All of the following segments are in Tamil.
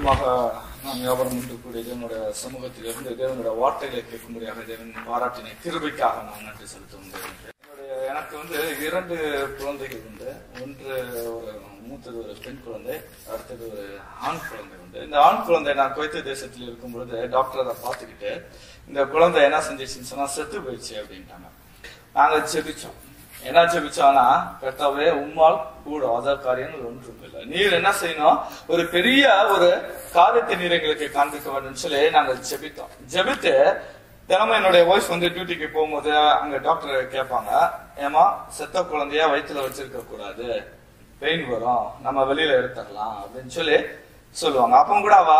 மீண்டுமாக நாம் வியாபாரம் இருக்கக்கூடிய தேவனுடைய சமூகத்திலிருந்து தேவனுடைய வார்த்தைகளை கேட்கும்படியாக தேவன் பாராட்டின கிருபைக்காக நான் நன்றி செலுத்தும் என்னுடைய எனக்கு வந்து இரண்டு குழந்தைகள் உண்டு ஒன்று ஒரு மூத்தது ஒரு பெண் குழந்தை அடுத்தது ஒரு ஆண் குழந்தை உண்டு இந்த ஆண் குழந்தை நான் குவைத்து தேசத்தில் இருக்கும் பொழுது டாக்டர் அதை பார்த்துக்கிட்டு இந்த குழந்தை என்ன செஞ்சிச்சுன்னு சொன்னா செத்து போயிடுச்சு அப்படின்ட்டாங்க நாங்க செபிச்சோம் என்ன ஜெபிச்சானா கர்த்தாவே உம்மால் கூட அத காரியங்கள் ஒன்றும் இல்லை நீர் என்ன செய்யணும் ஒரு பெரிய ஒரு காரியத்தை நீர் எங்களுக்கு காண்பிக்க வேண்டும் சொல்லி நாங்க ஜெபித்தோம் ஜெபித்து தினமும் என்னுடைய ஒய்ஃப் வந்து டியூட்டிக்கு போகும்போது அங்க டாக்டர் கேட்பாங்க ஏமா செத்த குழந்தைய வயிற்றுல வச்சிருக்க கூடாது பெயின் வரும் நம்ம வெளியில எடுத்துடலாம் அப்படின்னு சொல்லி சொல்லுவாங்க அப்போ கூட அவ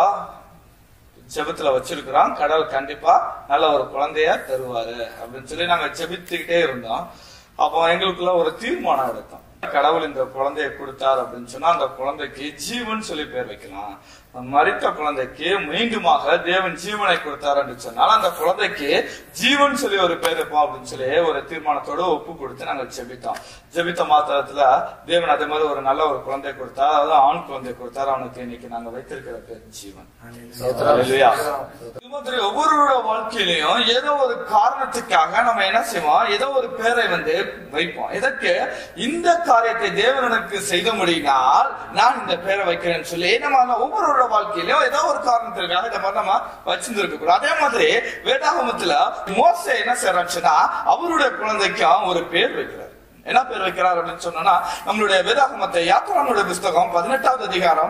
ஜெபத்துல வச்சிருக்கிறோம் கடவுள் கண்டிப்பா நல்ல ஒரு குழந்தைய தருவாரு அப்படின்னு சொல்லி நாங்க ஜெபித்துக்கிட்டே இருந்தோம் அப்போ எங்களுக்குள்ள ஒரு தீர்மானம் எடுத்தோம் கடவுள் இந்த குழந்தைய கொடுத்தார் அப்படின்னு சொன்னா அந்த குழந்தைக்கு ஜீவன் சொல்லி பேர் வைக்கலாம் மறித்த குழந்தைக்கு மீண்டுமாக தேவன் ஜீவனை கொடுத்தார் என்று சொன்னால் அந்த குழந்தைக்கு ஜீவன் சொல்லி ஒரு பேர் வைப்போம் அப்படின்னு சொல்லி ஒரு தீர்மானத்தோட ஒப்பு கொடுத்து நாங்கள் ஜெபித்தோம் ஜெபித்த மாத்திரத்துல தேவன் அதே மாதிரி ஒரு நல்ல ஒரு குழந்தை கொடுத்தார் அதாவது ஆண் குழந்தை கொடுத்தார் அவனுக்கு இன்னைக்கு நாங்க வைத்திருக்கிற பேர் ஜீவன் Hallelujah. இது மாதிரி ஒவ்வொருவரோட வாழ்க்கையிலையும் ஏதோ ஒரு காரணத்துக்காக நம்ம என்ன செய்வோம் ஏதோ ஒரு பேரை வந்து வைப்போம் இதற்கு இந்த காரியத்தை தேவனுக்கு செய்த முடியினால் நான் இந்த பேரை வைக்கிறேன்னு சொல்லி நம்ம ஒவ்வொருவரோட வாழ்க்கையிலையும் ஏதோ ஒரு காரணத்திற்காக இந்த மாதிரி நம்ம வச்சிருந்திருக்க கூடாது அதே மாதிரி வேதாகமத்துல மோசே என்ன செய்யறாச்சுன்னா அவருடைய குழந்தைக்கும் ஒரு பேர் வைக்கிறார் என்ன பேர் வைக்கிறார் அப்படின்னு சொன்னோம்னா நம்மளுடைய வேதாகமத்தை யாத்திரானுடைய புஸ்தகம் பதினெட்டாவது அதிகாரம்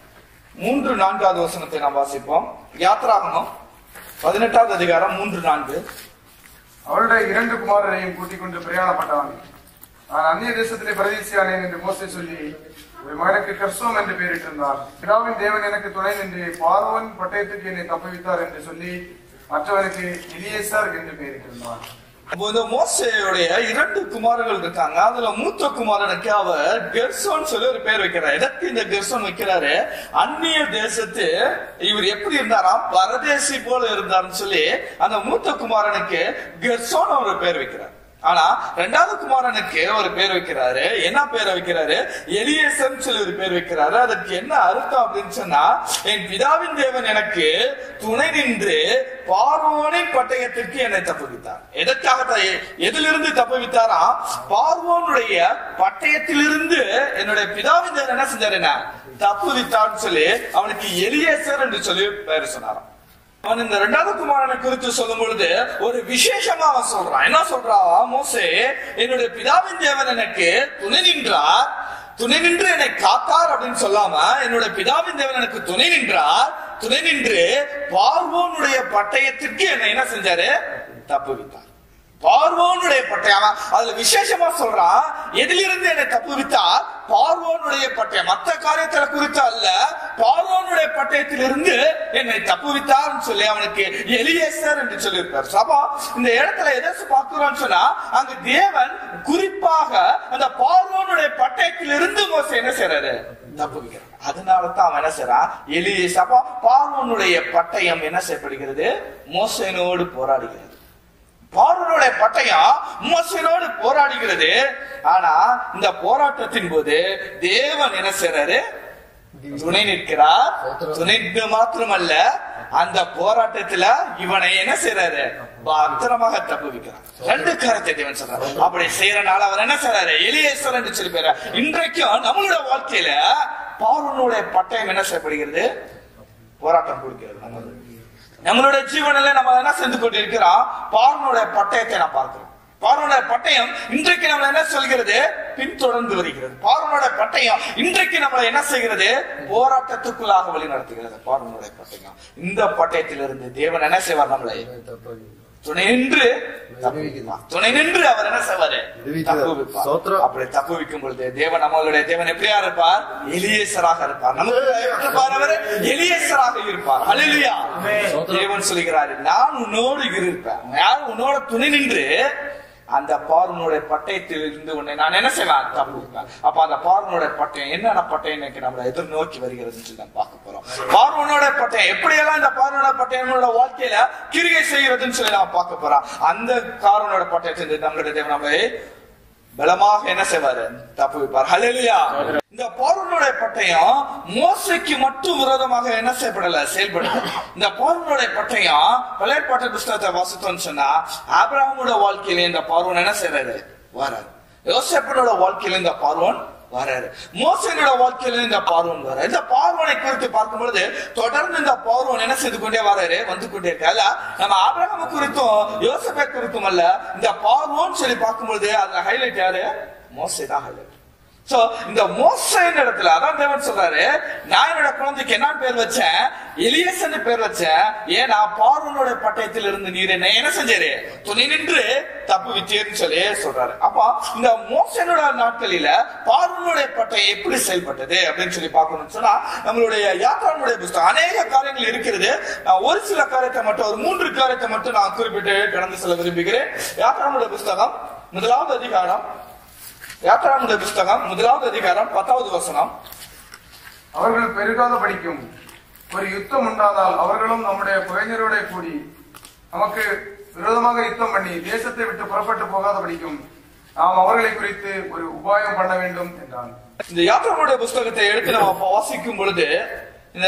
மூன்று நான்காவது வசனத்தை நாம் வாசிப்போம் யாத்ராகமம் பதினெட்டாவது அதிகாரம் மூன்று நான்கு அவருடைய இரண்டு குமாரரையும் கூட்டிக் கொண்டு பிரயாணப்பட்டான் நான் அந்நிய தேசத்திலே பிரதேசியானேன் என்று மோசே சொல்லி ஒரு மகனுக்கு கர்சோம் என்று பெயரிட்டிருந்தார் பிதாவின் தேவன் எனக்கு துணை நின்று பார்வன் பட்டயத்துக்கு என்னை தப்புவித்தார் என்று சொல்லி மற்றவனுக்கு இலியேசர் என்று பெயரிட்டிருந்தார் அப்போ இந்த மோசையுடைய இரண்டு குமாரர்கள் இருக்காங்க அதுல மூத்த குமாரனுக்கு அவர் கெர்சோன் சொல்லி ஒரு பேர் வைக்கிறார் எதற்கு இந்த கெர்சோன் வைக்கிறாரு அந்நிய தேசத்து இவர் எப்படி இருந்தாராம் பரதேசி போல இருந்தாருன்னு சொல்லி அந்த மூத்த குமாரனுக்கு கெர்சோன் ஒரு பேர் வைக்கிறார் ஆனா ரெண்டாவது குமாரனுக்கு ஒரு பேர் வைக்கிறாரு என்ன பேர் வைக்கிறாரு எலியேசன் சொல்லி ஒரு பேர் வைக்கிறாரு அதுக்கு என்ன அர்த்தம் அப்படின்னு சொன்னா என் பிதாவின் தேவன் எனக்கு துணை நின்று பார்வோனின் பட்டயத்திற்கு என்னை தப்புவித்தார் எதற்காக த- எதிலிருந்து தப்புவித்தாரா பார்வோனுடைய பட்டயத்திலிருந்து என்னுடைய பிதாவின் தேவன் என்ன செஞ்சாரு என்ன தப்புவித்தார்னு சொல்லி அவனுக்கு எலியேசர் என்று சொல்லி பேர் சொன்னாராம் அவன் இந்த இரண்டாவது குமாரனை குறித்து சொல்லும் பொழுது ஒரு விசேஷமா அவன் சொல்றான் என்ன சொல்றான் மோசே என்னுடைய பிதாவின் தேவன் எனக்கு துணை நின்றார் துணை நின்று என்னை காத்தார் அப்படின்னு சொல்லாம என்னோட பிதாவின் தேவன் எனக்கு துணை நின்றார் துணை நின்று பார்வோனுடைய பட்டயத்திற்கு என்னை என்ன செஞ்சாரு தப்புவித்தார் பார்வோனுடைய பட்டயம் அவன் அதுல விசேஷமா சொல்றான் எதிலிருந்து என்னை தப்புவித்தார் பார்வோனுடைய பட்டயம் மத்த காரியத்துல குறித்து அல்ல பார்வோனுடைய பட்டயத்திலிருந்து என்னை தப்புவித்தார்னு சொல்லி அவனுக்கு எலியேசர் என்று சொல்லியிருப்பார் சபா இந்த இடத்துல எதை பார்க்கிறோம்னு சொன்னா அங்கு தேவன் குறிப்பாக அந்த பார்வோனுடைய பட்டயத்திலிருந்து மோச என்ன செய்யறாரு தப்புவிக்கிறார் அதனால தான் அவன் என்ன செய்யறான் எலியே சபா பார்வோனுடைய பட்டயம் என்ன செய்யப்படுகிறது மோசனோடு போராடுகிறது பார்வனுடைய பட்டயம் மோசனோடு போராடுகிறது ஆனா இந்த போராட்டத்தின் போது தேவன் என்ன செய்யறாரு துணை நிற்கிறார் துணை நிற்க மாத்திரமல்ல அந்த போராட்டத்துல இவனை என்ன செய்யறாரு பத்திரமாக தப்புவிக்கிறார் ரெண்டு காரத்தை தேவன் சொல்றாரு அப்படி செய்யறனால அவர் என்ன செய்யறாரு எலியேஸ்வரன் என்று சொல்லி பேர இன்றைக்கும் நம்மளுடைய வாழ்க்கையில பார்வனுடைய பட்டயம் என்ன செய்யப்படுகிறது போராட்டம் கொடுக்கிறது நமக்கு. நம்மளுடைய ஜீவனில நம்ம என்ன செஞ்சு கொண்டிருக்கிறோம் பார்வனுடைய பட்டயத்தை நான் பார்க்கிறோம் பார்வனுடைய பட்டயம் இன்றைக்கு நம்மளை என்ன சொல்கிறது பின்தொடர்ந்து வருகிறது பார்வனுடைய பட்டயம் இன்றைக்கு நம்மளை என்ன செய்கிறது போராட்டத்துக்குள்ளாக வழி நடத்துகிறது பார்வனுடைய பட்டயம் இந்த பட்டயத்திலிருந்து தேவன் என்ன செய்வார் நம்மளை துணை நின்று தப்புவிப்பார். துணை நின்று அவர் என்ன செய்வாரு விடுவிக்கிறார். தப்புவிப்பார். ஸ்தோத்திரம். அப்படி தப்புவிக்கும் பொழுது தேவன் நம்மளுடைய தேவன் எப்படியா இருப்பார் எலியேசராக இருப்பார் நமக்கு இருப்பார் அவர் எலியேசராக இருப்பார் அல்லேலூயா தேவன் சொல்கிறார் நான் உன்னோடு இருப்பேன் யார் உன்னோட துணை நின்று அந்த பார்வனுடைய பட்டயத்தில் இருந்து உன்னை நான் என்ன செய்வேன் தப்புவிப்பேன் அப்ப அந்த பார்வனுடைய பட்டயம் என்னென்ன பட்டயம் இன்னைக்கு நம்மளை எதிர்நோக்கி வருகிறதுன்னு சொல்லி நம்ம பார்க்க போறோம் பார்வனோட பட்டயம் எப்படியெல்லாம் இந்த பார்வனோட பட்டயம் நம்மளோட வாழ்க்கையில கிரிகை செய்கிறதுன்னு சொல்லி நம்ம பார்க்க போறோம் அந்த காரணனோட பட்டயத்தை நம்மளுடைய தேவன் நம்மளை பலமாக என்ன செய்வாரு தப்பு வைப்பார் ஹalleluya இந்த பார்வனுடைய பட்டயம் மோசைக்கு மட்டும் விரோதமாக என்ன செய்யப்படல செயல்படல இந்த பார்வனுடைய பட்டயம் பழையற்பாட்டு புஸ்தகத்தை வாசித்தோம்னு சொன்னா ஆபிரகாமோட வாழ்க்கையில இந்த பார்வன் என்ன செய்யறாரு வராரு யோசேப்பனோட வாழ்க்கையில இந்த பார்வன் வராரு மோசனோட வாழ்க்கையில இந்த பார்வன் வராரு இந்த பார்வனை குறித்து பார்க்கும் பொழுது தொடர்ந்து இந்த பார்வன் என்ன செய்து கொண்டே வராரு வந்து கொண்டே இருக்காரு நம்ம ஆபிரகாம குறித்தும் யோசப்பை குறித்தும் அல்ல இந்த பார்வோன்னு சொல்லி பார்க்கும் பொழுது அதுல ஹைலைட் யாரு மோசை தான் ஹைலைட் சோ இந்த மோசையின் இடத்துல அதான் தேவன் சொல்றாரு நான் என்னோட குழந்தைக்கு என்ன பேர் வச்சேன் எலியசன்னு பேர் வச்சேன் ஏன்னா பார்வனோட பட்டயத்தில் இருந்து நீர் என்ன என்ன செஞ்சாரு துணை நின்று தப்பு வித்தேன்னு சொல்லி சொல்றாரு அப்ப இந்த மோசனோட நாட்களில பார்வனுடைய பட்டயம் எப்படி செயல்பட்டது அப்படின்னு சொல்லி பார்க்கணும்னு சொன்னா நம்மளுடைய யாத்திரானுடைய புஸ்தகம் அநேக காரியங்கள் இருக்கிறது நான் ஒரு சில காரியத்தை மட்டும் ஒரு மூன்று காரியத்தை மட்டும் நான் குறிப்பிட்டு கடந்து செல்ல விரும்புகிறேன் யாத்திரானுடைய புஸ்தகம் முதலாவது அதிகாரம் யாத்திரானுடைய புஸ்தகம் முதலாவது அதிகாரம் பத்தாவது வசனம் அவர்கள் பெருகாத படிக்கும் ஒரு யுத்தம் உண்டாதால் அவர்களும் நம்முடைய குறைஞரோட கூடி நமக்கு விரோதமாக யுத்தம் பண்ணி தேசத்தை விட்டு புறப்பட்டு போகாத படிக்கும் நாம் அவர்களை குறித்து ஒரு உபாயம் பண்ண வேண்டும் என்றான் இந்த யாத்திரானுடைய புஸ்தகத்தை எடுத்து நம்ம அப்ப வாசிக்கும் பொழுது இந்த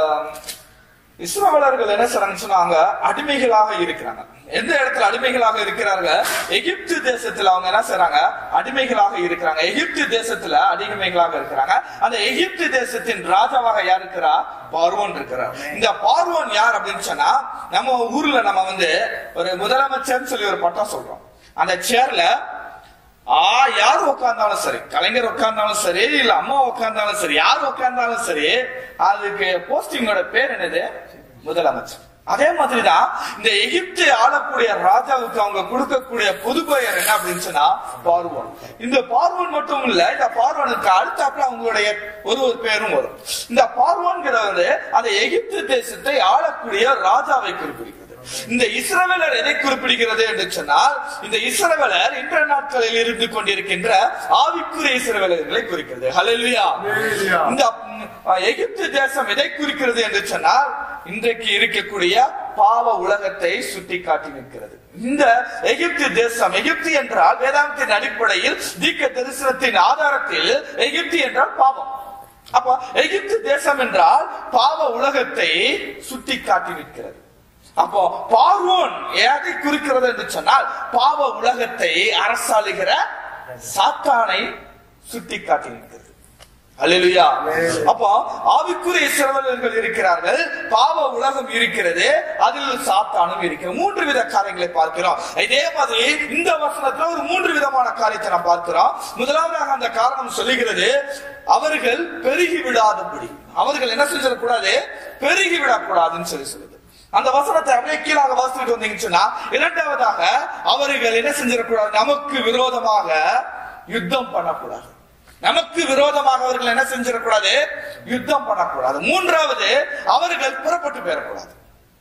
இஸ்ரவேலர்கள் என்ன செய்றாங்கன்னு சொன்னாங்க அடிமைகளாக இருக்கிறாங்க எந்த இடத்துல அடிமைகளாக இருக்கிறாங்க எகிப்து தேசத்துல அவங்க என்ன செய்றாங்க அடிமைகளாக இருக்கிறாங்க எகிப்து தேசத்துல அடிமைகளாக இருக்கிறாங்க அந்த எகிப்து தேசத்தின் ராஜாவாக யார் இருக்கிறா பார்வோன் இருக்கிறார் இந்த பார்வோன் யார் அப்படின்னு சொன்னா நம்ம ஊர்ல நம்ம வந்து ஒரு முதலமைச்சர்னு சொல்லி ஒரு பட்டம் சொல்றோம் அந்த சேர்ல ஆ யார் உட்கார்ந்தாலும் சரி கலைஞர் உட்கார்ந்தாலும் சரி இல்ல அம்மா உட்கார்ந்தாலும் சரி யார் உட்கார்ந்தாலும் சரி அதுக்கு போஸ்டிங்கோட பேர் என்னது முதலமைச்சர் அதே மாதிரிதான் இந்த எகிப்து ஆளக்கூடிய ராஜாவுக்கு அவங்க கொடுக்கக்கூடிய பொது பெயர் என்ன அப்படின்னு சொன்னா பார்வோன் இந்த பார்வோன் மட்டும் இல்ல இந்த பார்வோனுக்கு அடுத்தாப்புல அவங்களுடைய ஒரு ஒரு பேரும் வரும் இந்த பார்வோன்கிறது அந்த எகிப்து தேசத்தை ஆளக்கூடிய ராஜாவை குறிப்பிடுகிறது இந்த இஸ்ரவேலர் எதை குறிப்பிடுகிறது என்று சொன்னால் இந்த இஸ்ரவேலர் இன்ற நாட்களில் இருந்து கொண்டிருக்கின்ற ஆவிக்குரிய இஸ்ரவேலர்களை குறிக்கிறது ஹalleluya Hallelujah. இந்த ம், எகிப்து தேசம் எதை குறிக்கிறது என்று சொன்னால் இன்றைக்கு இருக்கக்கூடிய பாவ உலகத்தை சுட்டி காட்டி நிற்கிறது இந்த எகிப்து தேசம் எகிப்து என்றால் வேதாந்தத்தின் அடிப்படையில் தீக்க தரிசனத்தின் ஆதாரத்தில் எகிப்து என்றால் பாவம் அப்ப எகிப்து தேசம் என்றால் பாவ உலகத்தை சுட்டி காட்டி நிற்கிறது அப்போ பார்வோன் எதை குறிக்கிறது என்று சொன்னால் பாவ உலகத்தை அரசாளுகிற சாத்தானை சுட்டி காட்டி நிற்கிறது அல்லேலூயா அப்போ ஆவிக்குரிய இஸ்ரவேலர்கள் இருக்கிறார்கள் பாவ உலகம் இருக்கிறது அதில் சாத்தானும் இருக்கிறது மூன்று வித காரியங்களை பார்க்கிறோம் இதே மாதிரி இந்த வசனத்துல ஒரு மூன்று விதமான காரியத்தை நாம் பார்க்கிறோம் முதலாவதாக அந்த காரணம் சொல்லுகிறது அவர்கள் பெருகி விடாதபடி அவர்கள் என்ன செஞ்சிடக்கூடாது பெருகி விடக்கூடாதுன்னு சொல்லி சொல்லுது அந்த வசனத்தை அப்படியே கீழாக வாசிட்டு வந்தீங்கன்னு சொன்னா இரண்டாவதாக அவர்கள் என்ன செஞ்சிடக்கூடாது நமக்கு விரோதமாக யுத்தம் பண்ணக்கூடாது நமக்கு விரோதமாக அவர்கள் என்ன செஞ்சிடக்கூடாது யுத்தம் பண்ணக்கூடாது மூன்றாவது அவர்கள் புறப்பட்டு பெறக்கூடாது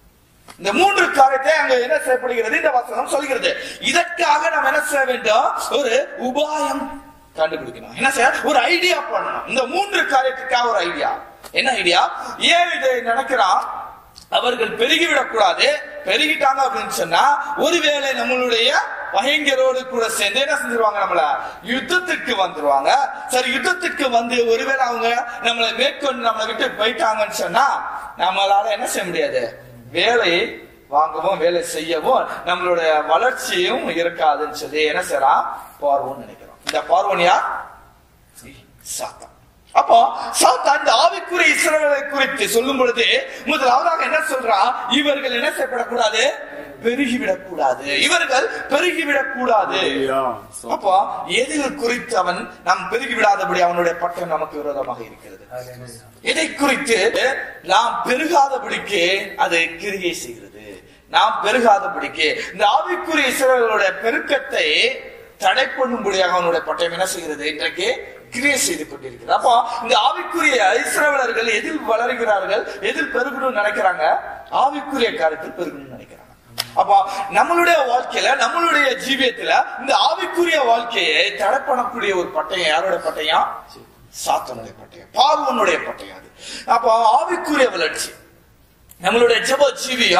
இந்த மூன்று காரியத்தை அங்க என்ன செய்யப்படுகிறது இந்த வசனம் சொல்கிறது இதற்காக நாம் என்ன செய்ய வேண்டும் ஒரு உபாயம் கண்டுபிடிக்கணும் என்ன செய்ய ஒரு ஐடியா பண்ணணும் இந்த மூன்று காரியத்துக்காக ஒரு ஐடியா என்ன ஐடியா ஏன் இதை நினைக்கிறான் அவர்கள் பெருகிவிடக் கூடாது பெருகிட்டாங்க அப்படின்னு சொன்னா ஒருவேளை நம்மளுடைய பயங்கரோடு கூட சேர்ந்து என்ன செஞ்சிருவாங்க நம்மள யுத்தத்துக்கு வந்துருவாங்க சரி யுத்தத்துக்கு வந்து ஒருவேளை அவங்க நம்மளை மேற்கொண்டு நம்மளை விட்டு போயிட்டாங்கன்னு சொன்னா நம்மளால என்ன செய்ய முடியாது வேலை வாங்கவும் வேலை செய்யவும் நம்மளுடைய வளர்ச்சியும் இருக்காதுன்னு சொல்லி என்ன செய்யறான் பார்வோன்னு நினைக்கிறோம் இந்த பார்வன் யார் சாத்தான் அப்போ சாத்தான் இந்த ஆவிக்குரிய இஸ்ரவேலை குறித்து சொல்லும் பொழுது முதலாவதாக என்ன சொல்றான் இவர்கள் என்ன செய்யப்படக்கூடாது பெருகிவிடக் கூடாது இவர்கள் பெருகிவிடக் கூடாது அப்போ எதில் குறித்து அவன் நாம் பெருகிவிடாதபடி அவனுடைய பட்டம் நமக்கு விரோதமாக இருக்கிறது எதை குறித்து நாம் பெருகாதபடிக்கு அது கிரியை செய்கிறது நாம் பெருகாதபடிக்கு இந்த ஆவிக்குரிய இஸ்ரவேலுடைய பெருக்கத்தை தடை பண்ணும்படியாக அவனுடைய பட்டயம் என்ன செய்கிறது இன்றைக்கு கிரியை செய்து கொண்டிருக்கிறது அப்போ இந்த ஆவிக்குரிய இஸ்ரவேலர்கள் எதில் வளர்கிறார்கள் எதில் பெருகணும்னு நினைக்கிறாங்க ஆவிக்குரிய காரியத்தில் பெருகணும்னு நினைக்கிறாங்க அப்போ நம்மளுடைய வாழ்க்கையில நம்மளுடைய ஜீவியத்துல இந்த ஆவிக்குரிய வாழ்க்கையை தடை பண்ணக்கூடிய ஒரு பட்டயம் யாரோட பட்டயம் சாத்தனுடைய பட்டயம் பார்வனுடைய பட்டயம் அது அப்போ ஆவிக்குரிய வளர்ச்சி நம்மளுடைய ஜெப ஜீவியம்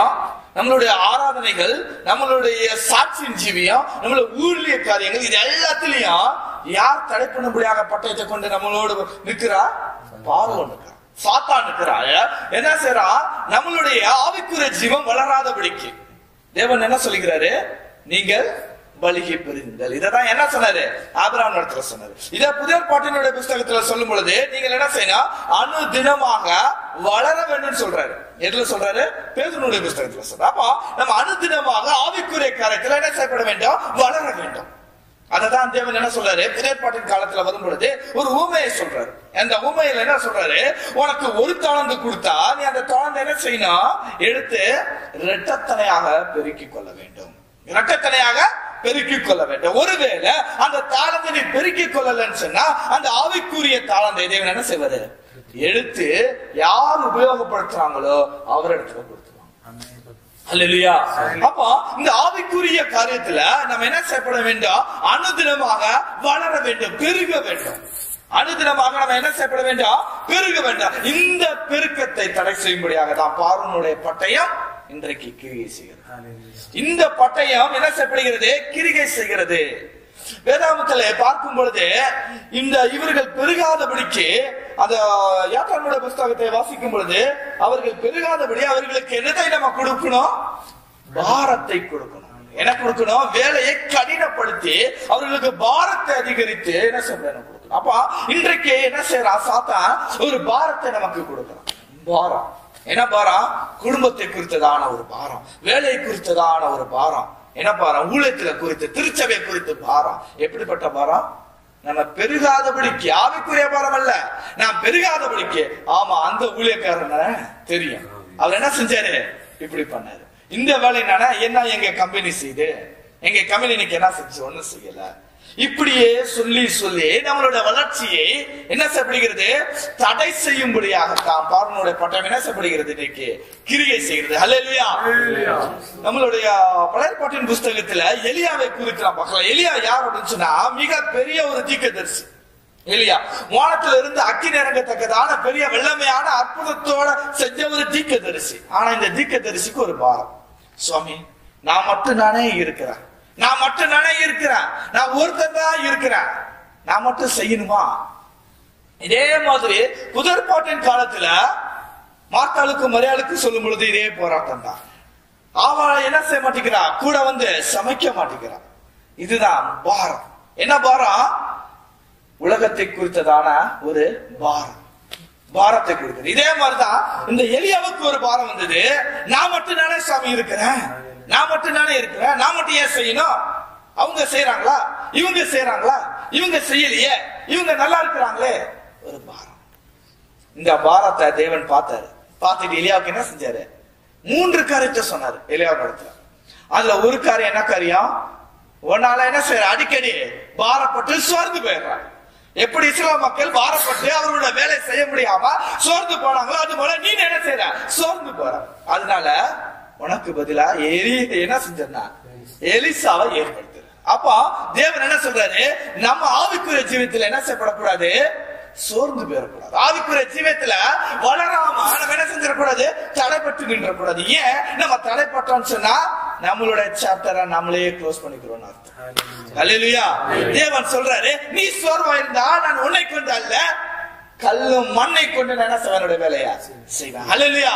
நம்மளுடைய ஆராதனைகள் நம்மளுடைய சாட்சியின் ஜீவியம் நம்மளுடைய ஊழிய காரியங்கள் இது எல்லாத்திலையும் யார் தடை பண்ணும்படியாக பட்டயத்தை கொண்டு நம்மளோடு நிற்கிறா பார்வன் நிற்கிறான் சாத்தான் நிற்கிறான் என்ன செய்யறா நம்மளுடைய ஆவிக்குரிய ஜீவம் வளராதபடிக்கு தேவன் என்ன சொல்லுகிறாரு நீங்கள் பலிகை பெறுங்கள் இததான் என்ன சொன்னாரு ஆபிரகாம் இடத்துல சொன்னாரு இத புதிய பாட்டினுடைய புஸ்தகத்துல சொல்லும் பொழுது நீங்கள் என்ன செய்யணும் அணு தினமாக வளர வேண்டும் சொல்றாரு எதுல சொல்றாரு பேதுனுடைய புஸ்தகத்துல சொல்றாரு அப்போ நம்ம அனுதினமாக ஆவிக்குரிய காரியத்துல என்ன செய்யப்பட வேண்டும் வளர வேண்டும் அததான் தேவன் என்ன சொல்றாரு பிறப்பாட்டின் காலத்துல வரும் பொழுது ஒரு ஊமையை சொல்றாரு அந்த ஊமையில என்ன சொல்றாரு உனக்கு ஒரு தாளந்து கொடுத்தா நீ அந்த தாளந்து என்ன செய்யணும் எடுத்து இரட்டத்தனையாக பெருக்கிக் கொள்ள வேண்டும் இரட்டத்தனையாக பெருக்கிக் கொள்ள வேண்டும் ஒருவேளை அந்த தாளந்தை நீ பெருக்கிக் கொள்ளலன்னு சொன்னா அந்த ஆவிக்குரிய தாளந்தை தேவன் என்ன செய்வாரு எடுத்து யார் உபயோகப்படுத்துறாங்களோ அவரிடத்துல கொடுத்துருவாங்க அல்லேலூயா அப்போ இந்த ஆவிக்குரிய காரியத்துல நம்ம என்ன செய்யப்பட வேண்டும் அனுதினமாக வளர வேண்டும் பெருக வேண்டும் அனுதினமாக நம்ம என்ன செய்யப்பட வேண்டும் பெருக வேண்டும் இந்த பெருக்கத்தை தடை செய்யும்படியாக தான் பார்வனுடைய பட்டயம் இன்றைக்கு கிரிகை செய்கிறது இந்த பட்டயம் என்ன செய்யப்படுகிறது கிரிகை செய்கிறது வேதாமத்துல பார்க்கும் பொழுது இந்த இவர்கள் பெருகாதபடிக்கு அந்த யாத்திரானுடைய புஸ்தகத்தை வாசிக்கும் பொழுது அவர்கள் பெருகாதபடி அவர்களுக்கு என்னதை நம்ம கொடுக்கணும் பாரத்தை கொடுக்கணும் என்ன கொடுக்கணும் வேலையை கடினப்படுத்தி அவர்களுக்கு பாரத்தை அதிகரித்து என்ன செய்யணும் கொடுக்கணும் அப்ப இன்றைக்கு என்ன செய்யறா சாத்தா ஒரு பாரத்தை நமக்கு கொடுக்கணும் பாரம் என்ன பாரம் குடும்பத்தை குறித்ததான ஒரு பாரம் வேலை குறித்ததான ஒரு பாரம் என்ன பாரம் ஊழியத்துல குறித்து திருச்சபை குறித்து பாரம் எப்படிப்பட்ட பாரம் நம்ம பெருகாதபடிக்கு ஆவிக்குரிய பாரம் அல்ல நான் பெருகாதபடிக்கு ஆமா அந்த ஊழியக்காரன் தெரியும் அவர் என்ன செஞ்சாரு இப்படி பண்ணாரு இந்த வேலை நானே என்ன எங்க கம்பெனி செய்து எங்க கம்பெனி இன்னைக்கு என்ன செஞ்சு ஒண்ணும் செய்யல இப்படியே சொல்லி சொல்லி நம்மளோட வளர்ச்சியை என்ன செய்யப்படுகிறது தடை செய்யும்படியாகத்தான் பார்வனுடைய பட்டம் என்ன செய்யப்படுகிறது இன்னைக்கு கிரியை செய்கிறது ஹalleluya நம்மளுடைய பழையப்பாட்டின் புஸ்தகத்துல எலியாவை குறிக்கிறான் பார்க்கலாம் எலியா யார் அப்படின்னு சொன்னா மிக பெரிய ஒரு தீர்க்கதரிசி எலியா வானத்துல இருந்து அக்கி இறங்கத்தக்கதான பெரிய வெள்ளமையான அற்புதத்தோட செஞ்ச ஒரு தீர்க்கதரிசி ஆனா இந்த தீர்க்கதரிசிக்கு ஒரு பாரம் சுவாமி நான் மட்டும் நானே இருக்கிறேன் நான் மட்டும் நானே இருக்கிறேன் நான் ஒருத்தன் தான் இருக்கிறேன் நான் மட்டும் செய்யணுமா இதே மாதிரி புதற்பாட்டின் காலத்துல மார்த்தாளுக்கும் மரியாளுக்கும் சொல்லும் பொழுது இதே போராட்டம் தான் அவள் என்ன செய்ய மாட்டேங்கிறா கூட வந்து சமைக்க மாட்டேங்கிறா இதுதான் பாரம் என்ன பாரம் உலகத்தை குறித்ததான ஒரு பாரம் பாரத்தை கொடுக்குது இதே மாதிரிதான் இந்த எலியாவுக்கு ஒரு பாரம் வந்தது நான் மட்டும் நானே சாமி இருக்கிறேன் நான் மட்டும் நானே இருக்கிறேன் நான் மட்டும் ஏன் செய்யணும் அவங்க செய்யறாங்களா இவங்க செய்யறாங்களா இவங்க செய்யலையே இவங்க நல்லா இருக்கிறாங்களே ஒரு பாரம் இந்த பாரத்தை தேவன் பார்த்தாரு பார்த்துட்டு எலியாவுக்கு என்ன செஞ்சாரு மூன்று காரியத்தை சொன்னாரு எலியாவு இடத்துல அதுல ஒரு காரியம் என்ன காரியம் உன்னால என்ன செய்யற அடிக்கடி பாரப்பட்டு சோர்ந்து போயிடுறாங்க எப்படி இஸ்லாம் மக்கள் பாரப்பட்டு அவர்களோட வேலை செய்ய முடியாம சோர்ந்து போனாங்களோ அது போல நீ என்ன செய்யற சோர்ந்து போற அதனால உனக்கு பதிலா எலி என்ன செஞ்சா எலிசாவை ஏற்படுத்துற அப்போ தேவன் என்ன சொல்றாரு நம்ம ஆவிக்குரிய ஜீவியத்துல என்ன செய்யப்படக்கூடாது சோர்ந்து போயிடக்கூடாது ஆவிக்குரிய ஜீவியத்துல வளராம நம்ம என்ன செஞ்சிடக்கூடாது தடைப்பட்டு நின்றக்கூடாது ஏன் நம்ம தடைப்பட்டோம்னு சொன்னா நம்மளோட சாப்டரை நம்மளே க்ளோஸ் பண்ணிக்கிறோம் அர்த்தம் அல்லேலூயா தேவன் சொல்றாரு நீ சோர்வா இருந்தா நான் உன்னை கொண்டு அல்ல கல்லும் மண்ணை கொண்டு நான் என்ன செய்வேன் வேலையா செய்வேன் அல்லேலூயா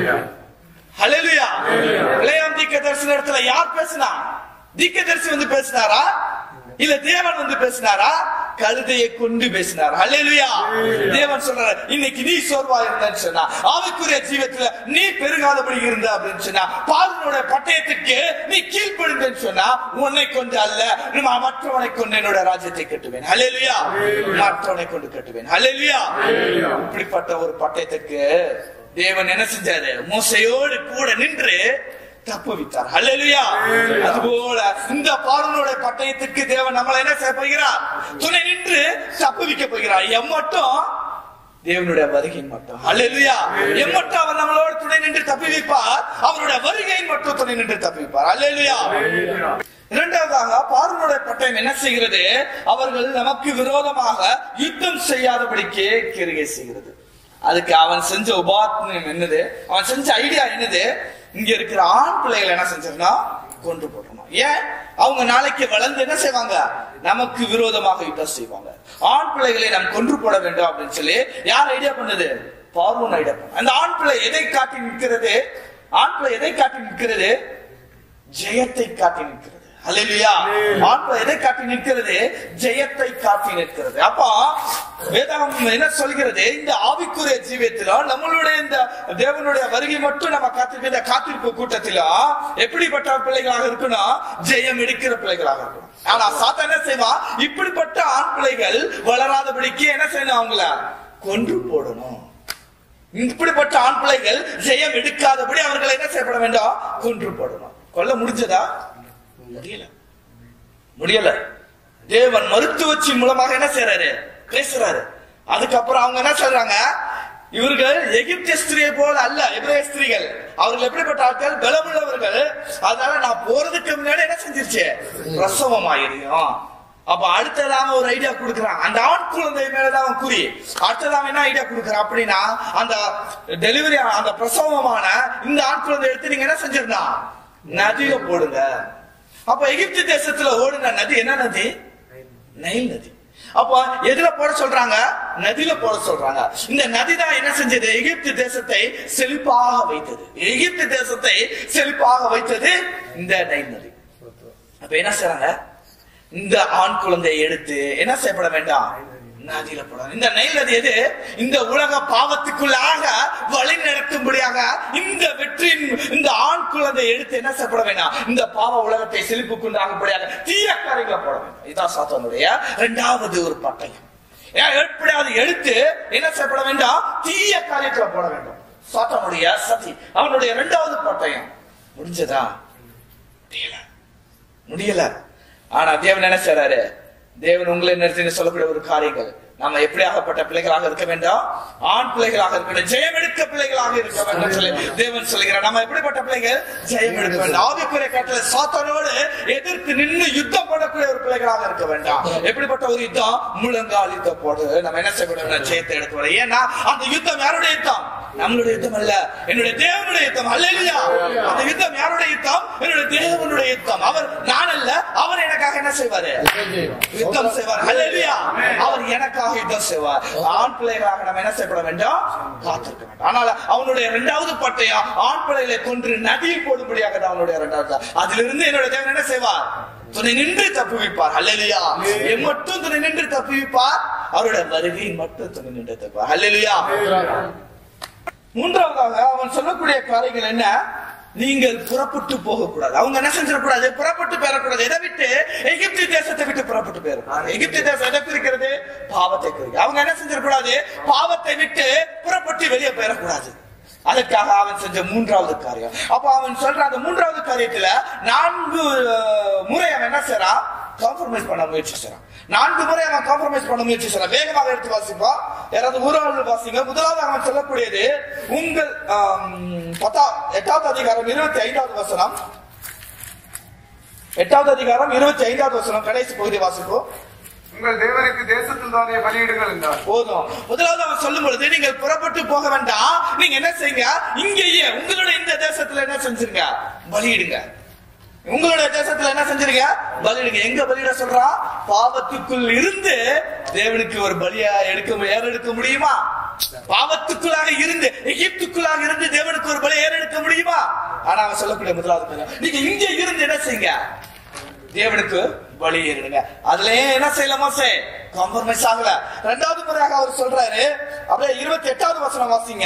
ஹalleluya இளையாம் தீக்க தரிசன இடத்துல யார் பேசினா தீக்க தரிசி வந்து பேசினாரா இல்ல தேவன் வந்து பேசினாரா கழுதையை கொண்டு பேசினார் ஹalleluya தேவன் சொல்றாரு இன்னைக்கு நீ சோர்வா இருந்தன்னு சொன்னா ஆவிக்குரிய ஜீவத்துல நீ பெருகாதபடி இருந்த அப்படின்னு சொன்னா பாலனோட பட்டயத்துக்கு நீ கீழ்ப்படிந்தன்னு சொன்னா உன்னை கொண்டு அல்ல நான் மற்றவனை கொண்டு என்னோட ராஜ்யத்தை கட்டுவேன் ஹalleluya மற்றவனை கொண்டு கட்டுவேன் ஹalleluya இப்படிப்பட்ட ஒரு பட்டயத்துக்கு தேவன் என்ன செஞ்சாரு மோசையோடு கூட நின்று தப்புவித்தார் ஹalleluya அதுபோல இந்த பார்வனோட பட்டயத்திற்கு தேவன் நம்மளை என்ன செய்ய போகிறார் துணை நின்று தப்புவிக்க போகிறார் எம்மட்டும் தேவனுடைய வருகையின் மட்டும் ஹalleluya எம்மட்டும் அவர் நம்மளோட துணை நின்று தப்புவிப்பார் அவருடைய வருகையின் மட்டும் துணை நின்று தப்புவிப்பார் ஹalleluya இரண்டாவதாக பார்வனுடைய பட்டயம் என்ன செய்கிறது அவர்கள் நமக்கு விரோதமாக யுத்தம் செய்யாதபடிக்கு கிரிகை செய்கிறது அதுக்கு அவன் செஞ்ச உபாத்மம் என்னது அவன் செஞ்ச ஐடியா என்னது இங்க இருக்கிற ஆண் பிள்ளைகளை என்ன செஞ்சிருந்தோம் கொண்டு போட்டணும் ஏன் அவங்க நாளைக்கு வளர்ந்து என்ன செய்வாங்க நமக்கு விரோதமாக யுத்தம் செய்வாங்க ஆண் பிள்ளைகளை நாம் கொன்று போட வேண்டும் அப்படின்னு சொல்லி யார் ஐடியா பண்ணது பார்வோன் ஐடியா பண்ண அந்த ஆண் பிள்ளை எதை காட்டி நிற்கிறது ஆண் பிள்ளை எதை காட்டி நிற்கிறது ஜெயத்தை காட்டி நிற்கிறது அல்லேலூயா ஆத்மா எதை காட்டி நிற்கிறது ஜெயத்தை காட்டி நிற்கிறது அப்ப வேதாகம் என்ன சொல்கிறது இந்த ஆவிக்குரிய ஜீவியத்தில நம்மளுடைய இந்த தேவனுடைய வருகை மட்டும் நம்ம காத்திருக்க இந்த காத்திருப்பு கூட்டத்தில எப்படிப்பட்ட பிள்ளைகளாக இருக்கணும் ஜெயம் எடுக்கிற பிள்ளைகளாக இருக்கணும் ஆனா சாத்தா என்ன செய்வான் இப்படிப்பட்ட ஆண் பிள்ளைகள் வளராதபடிக்கு என்ன செய்யணும் அவங்கள கொன்று போடணும் இப்படிப்பட்ட ஆண் பிள்ளைகள் ஜெயம் எடுக்காதபடி அவர்களை என்ன செய்யப்பட வேண்டும் கொன்று போடணும் கொல்ல முடிஞ்சதா முடியல முடியல தேவன் மருத்துவச்சின் மூலமாக என்ன செய்யறாரு பேசுறாரு அதுக்கப்புறம் அவங்க என்ன சொல்றாங்க இவர்கள் எகிப்திய ஸ்திரியை போல அல்ல எபிரேய ஸ்திரீகள் அவர்கள் எப்படிப்பட்ட ஆட்கள் பலமுள்ளவர்கள் அதனால நான் போறதுக்கு முன்னாடி என்ன செஞ்சிருச்சு பிரசவம் ஆயிருக்கும் அப்ப அடுத்ததாக ஒரு ஐடியா கொடுக்குறான் அந்த ஆண் குழந்தை மேலதான் அவன் குறி அடுத்ததாக என்ன ஐடியா கொடுக்குறான் அப்படின்னா அந்த டெலிவரி அந்த பிரசவமான இந்த ஆண் குழந்தை எடுத்து நீங்க என்ன செஞ்சிருந்தா நதியில போடுங்க அப்ப எகிப்து தேசத்துல ஓடுன நதி என்ன நதி நைல் நதி அப்ப எதுல போட சொல்றாங்க நதியில போட சொல்றாங்க இந்த நதி தான் என்ன செஞ்சது எகிப்து தேசத்தை செழிப்பாக வைத்தது எகிப்து தேசத்தை செழிப்பாக வைத்தது இந்த நைல் நதி அப்ப என்ன செய்றாங்க இந்த ஆண் குழந்தையை எடுத்து என்ன செய்யப்பட வேண்டாம் நதியில போடணும் இந்த நெல் நதி எது இந்த உலக பாவத்துக்குள்ளாக வழி நடத்தும்படியாக இந்த வெற்றியின் இந்த ஆண் குழந்தை எடுத்து என்ன செய்யப்பட வேண்டாம் இந்த பாவ உலகத்தை செழிப்புக்குண்டாகும்படியாக தீய காரியங்களை போட வேண்டாம் இதான் சாத்தானுடைய இரண்டாவது ஒரு பட்டயம் ஏன் எப்படியாவது எடுத்து என்ன செய்யப்பட வேண்டாம் தீய காரியத்துல போட வேண்டும் சாத்தானுடைய சதி அவனுடைய இரண்டாவது பட்டயம் முடிஞ்சதா முடியல முடியல ஆனா தேவன் என்ன செய்றாரு தேவன் உங்களை நிறுத்தி சொல்லக்கூடிய ஒரு காரியங்கள் நாம எப்படியாகப்பட்ட பிள்ளைகளாக இருக்க வேண்டாம் ஆண் பிள்ளைகளாக இருக்க வேண்டும் ஜெயம் எடுக்க பிள்ளைகளாக இருக்க வேண்டும் சொல்லி தேவன் சொல்கிறார் நம்ம எப்படிப்பட்ட பிள்ளைகள் ஜெயம் எடுக்க வேண்டும் ஆவிக்குரிய காட்டில சாத்தானோடு எதிர்த்து நின்று யுத்தம் பண்ணக்கூடிய ஒரு பிள்ளைகளாக இருக்க வேண்டாம் எப்படிப்பட்ட ஒரு யுத்தம் முழங்கால் யுத்தம் போடு நம்ம என்ன செய்ய வேண்டும் ஜெயத்தை எடுக்க வேண்டும் ஏன்னா அந்த யுத்தம் யாருடைய யுத்தம் நம்மளுடைய யுத்தம் அல்ல என்னுடைய தேவனுடைய யுத்தம் அல்லையா அந்த யுத்தம் யாருடைய யுத்தம் என்னுடைய தேவனுடைய யுத்தம் அவர் நான் அல்ல அவர் எனக்காக என்ன செய்வாரு யுத்தம் செய்வார் அல்லையா அவர் எனக்காக யுத்தம் செய்வார் ஆண் பிள்ளைகளாக நம்ம என்ன செய்யப்பட வேண்டும் காத்திருக்க வேண்டும் ஆனால் அவனுடைய இரண்டாவது பட்டயம் ஆண் பிள்ளைகளை கொன்று நதியில் போடும்படியாக தான் அவனுடைய இரண்டாவது அதிலிருந்து என்னுடைய தேவன் என்ன செய்வார் துணை நின்று தப்புவிப்பார் அல்லையா மட்டும் துணை நின்று தப்புவிப்பார் அவருடைய வருகையில் மட்டும் துணை நின்று தப்புவார் அல்லையா மூன்றாவதாக அவன் சொல்லக்கூடிய காரியங்கள் என்ன நீங்கள் புறப்பட்டு போகக்கூடாது அவங்க என்ன செஞ்சிடக்கூடாது புறப்பட்டு பெறக்கூடாது எதை விட்டு எகிப்து தேசத்தை விட்டு புறப்பட்டு போயிடக்கூடாது எகிப்து தேசம் எதை குறிக்கிறது பாவத்தை குறிக்கிறது அவங்க என்ன செஞ்சிடக்கூடாது பாவத்தை விட்டு புறப்பட்டு வெளியே போயிடக்கூடாது அதற்காக அவன் செஞ்ச மூன்றாவது காரியம் அப்ப அவன் சொல்ற அந்த மூன்றாவது காரியத்துல நான்கு அஹ், முறை அவன் என்ன செய்றான் காம்ப்ரமைஸ் பண்ண முயற்சி செய்றான் நான்கு முறை அவன் காம்ப்ரமைஸ் பண்ண முயற்சி செய்றான் வேகமாக எடுத்து வாசிப்போம் யாராவது ஊராளர்கள் வாசிங்க முதலாவது அவன் சொல்லக்கூடியது உங்கள் ஆம், பத்தா எட்டாவது அதிகாரம் இருபத்தி ஐந்தாவது வசனம் எட்டாவது அதிகாரம் இருபத்தி ஐந்தாவது வசனம் கடைசி பகுதி வாசிப்போம் உங்கள் தேவனுக்கு தேசத்தில் தானே பலியிடுங்கள் என்றார் போதும் முதலாவது அவன் சொல்லும் பொழுது நீங்கள் புறப்பட்டு போக வேண்டாம் நீங்க என்ன செய்யுங்க இங்கேயே உங்களுடைய இந்த தேசத்துல என்ன செஞ்சிருங்க பலியிடுங்க உங்களுடைய தேசத்துல என்ன செஞ்சிருங்க பலியிடுங்க எங்க பலியிட சொல்றான் பாவத்துக்குள் இருந்து தேவனுக்கு ஒரு பலியா எடுக்க ஏறெடுக்க முடியுமா பாவத்துக்குள்ளாக இருந்து எகிப்துக்குள்ளாக இருந்து தேவனுக்கு ஒரு பலி ஏறெடுக்க முடியுமா ஆனா அவன் சொல்லக்கூடிய முதலாவது காரியம், நீங்க இங்க இருந்து என்ன செய்யுங்க தேவனுக்கு பலி ஏறிடுங்க அதுலயே என்ன செய்யல மோசே காம்ப்ரமைஸ் ஆகல ரெண்டாவது முறையாக அவர் சொல்றாரு அப்படியே இருபத்தி எட்டாவது வசனம் வாசிங்க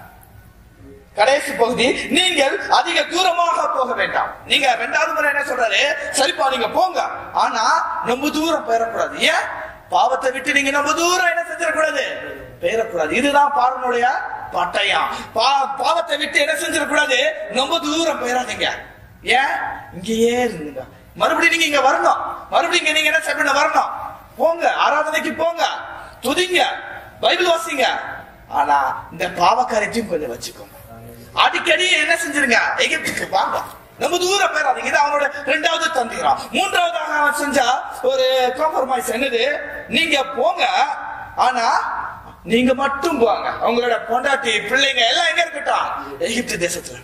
கடைசி பகுதி நீங்கள் அதிக தூரமாக போக வேண்டாம் நீங்க ரெண்டாவது முறை என்ன சொல்றாரு சரிப்பா நீங்க போங்க ஆனா ரொம்ப தூரம் பெயரக்கூடாது ஏன் பாவத்தை விட்டு நீங்க ரொம்ப தூரம் என்ன செஞ்சிடக்கூடாது பெயரக்கூடாது இதுதான் பார்வனுடைய பட்டயம் பா- பாவத்தை விட்டு என்ன செஞ்சிடக்கூடாது ரொம்ப தூரம் பெயராதீங்க ஏன் இங்கேயே இருந்துங்க மறுபடியும் நீங்க இங்க வரணும் மறுபடியும் இங்க நீங்க என்ன செய்யணும் வரணும் போங்க ஆராதனைக்கு போங்க துதிங்க பைபிள் வாசிங்க ஆனா இந்த பாவக்காரியத்தையும் கொஞ்சம் வச்சுக்கோங்க அடிக்கடி என்ன செஞ்சிருங்க எகிப்துக்கு வாங்க ரொம்ப தூரம் போயிடாதீங்க இது அவனோட ரெண்டாவது தந்திரம் மூன்றாவதாக அவன் செஞ்சா ஒரு காம்ப்ரமைஸ் என்னது நீங்க போங்க ஆனா நீங்க மட்டும் போங்க உங்களோட பொண்டாட்டி பிள்ளைங்க எல்லாம் எங்க இருக்கட்டும் எகிப்து தேசத்துல இருக்கட்டும்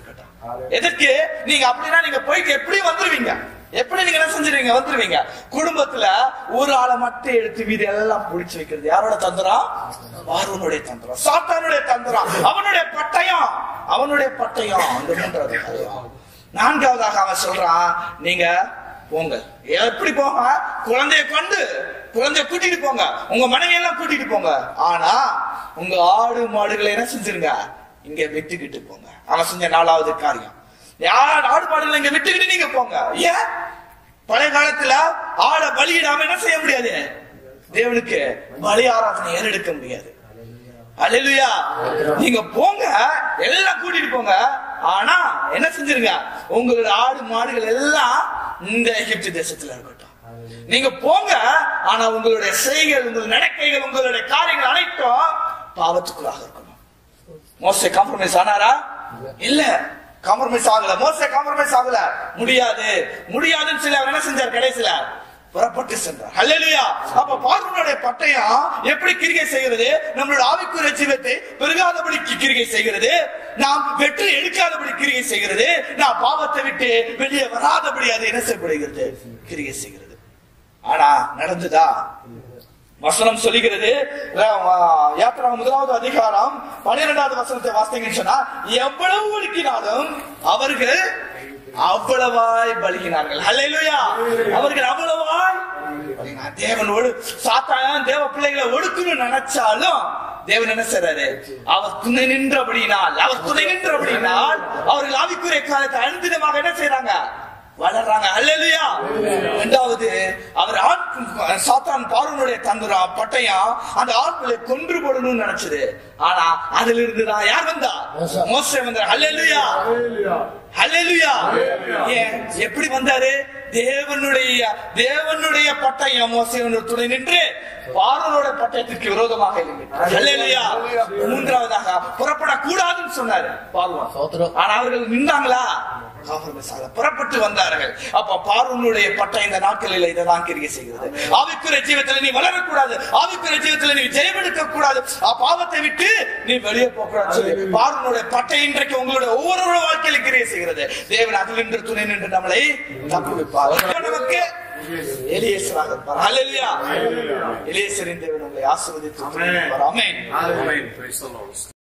எதற்கு நீங்க அப்படின்னா நீங்க போயிட்டு எப்படி வந்துருவீங்க எப்படி நீங்க என்ன செஞ்சிருவீங்க வந்துருவீங்க குடும்பத்துல ஒரு ஆளை மட்டும் எடுத்து மீதி எல்லாம் புடிச்சு வைக்கிறது யாரோட தந்திரம் பார்வனுடைய தந்திரம் சாத்தானுடைய தந்திரம் அவனுடைய பட்டயம் அவனுடைய பட்டயம் அந்த மூன்றாவது பட்டயம் நான்காவதாக அவன் சொல்றான் நீங்க போங்க எப்படி போங்க குழந்தைய கொண்டு குழந்தைய கூட்டிட்டு போங்க உங்க மனைவி எல்லாம் கூட்டிட்டு போங்க ஆனா உங்க ஆடு மாடுகளை என்ன செஞ்சிருங்க இங்க விட்டுக்கிட்டு போங்க அவன் செஞ்ச நாலாவது காரியம் யார் ஆடு மாடுகளை இங்க விட்டுக்கிட்டு நீங்க போங்க ஏன் பழைய காலத்துல ஆடை பலியிடாம என்ன செய்ய முடியாது தேவனுக்கு பலி ஆராதனை ஏறெடுக்க முடியாது அல்லேலூயா நீங்க போங்க எல்லாம் கூட்டிட்டு போங்க ஆனா என்ன செஞ்சிருங்க உங்களோட ஆடு மாடுகள் எல்லாம் இந்த எகிப்து தேசத்துல இருக்கட்டும் நீங்க போங்க ஆனா உங்களுடைய செய்கள் உங்கள் நடக்கைகள் உங்களுடைய காரியங்கள் அனைத்தும் பாவத்துக்குள்ளாக இருக்கணும் மோசே காம்ப்ரமைஸ் ஆனாரா இல்ல காம்ப்ரமைஸ் ஆகல மோசே காம்ப்ரமைஸ் ஆகல முடியாது முடியாதுன்னு சொல்லி அவர் என்ன செஞ்சார் கடைசியில புறப்பட்டு சென்றார் ஹalleluya அப்ப பார்வனுடைய பட்டயம் எப்படி கிரிகை செய்கிறது நம்மளோட ஆவிக்குரிய ஜீவத்தை பெருகாதபடி கிரிகை செய்கிறது நாம் வெற்றி எடுக்காதபடி கிரிகை செய்கிறது நாம் பாவத்தை விட்டு வெளியே வராதபடி அது என்ன செய்யப்படுகிறது கிரிகை செய்கிறது ஆனா நடந்ததா வசனம் சொல்லுகிறது யாத்திரா முதலாவது அதிகாரம் பன்னிரெண்டாவது வசனத்தை வாசித்தீங்கன்னு சொன்னா எவ்வளவு ஒடுக்கினாலும் அவர்கள் அவ்வளவாய் பலிகினார்கள் ஹalleluya அவர்கள் அவ்வளவாய் பலிகினார். தேவன் ஒடு சாத்தான் தேவ பிள்ளைகளை ஒடுக்கணும்னு நினைச்சாலும் தேவன் என்ன செய்றாரு அவர் துணை நின்றபடியினால் அவர் துணை நின்றபடியினால் அவர்கள் ஆவிக்குரிய காலத்தை அனுதினமாக என்ன செய்றாங்க வளர்றாங்க அல்லேலூயா இரண்டாவது அவர் ஆண் சாத்தான் பார்வனுடைய தந்துரா பட்டயம் அந்த ஆட்களை கொன்று போடணும்னு நினைச்சது ஆனா அதுல இருந்து தான் யார் வந்தா மோசே வந்தார் அல்லேலூயா அல்லேலூயா ஏன் எப்படி வந்தாரு தேவனுடைய தேவனுடைய பட்டயம் மோசையோட துணை நின்று பார்வனோட பட்டயத்திற்கு விரோதமாக எழும்பினார். அல்லேலூயா மூன்றாவதாக புறப்படக்கூடாதுன்னு சொன்னாரு பார்வன் ஸ்தோத்திரம். ஆனா அவர்கள் நின்றாங்களா காம்ப்ரமைஸ் ஆகல. புறப்பட்டு வந்தார்கள் அப்ப பார்வனுடைய பட்டம் இந்த நாட்களில் இதைதான் கிரியை செய்கிறது ஆவிக்குரிய ஜீவத்துல நீ வளரக்கூடாது ஆவிக்குரிய ஜீவத்துல நீ ஜெயமெடுக்க கூடாது ஆ, பாவத்தை விட்டு நீ வெளியே போக கூடாது சொல்லி பார்வனுடைய பட்டை இன்றைக்கு உங்களுடைய ஒவ்வொரு வாழ்க்கையில கிரியை செய்கிறது தேவன் அதில் நின்று துணை நின்று நம்மளை தப்புவிப்பார் தேவன் நமக்கு எலியேசராக இருப்பார் ஹalleluya எலியேசரின் தேவன் உங்களை ஆசீர்வதித்து துணை நிற்பார். ஆமென் Amen. Praise the Lord.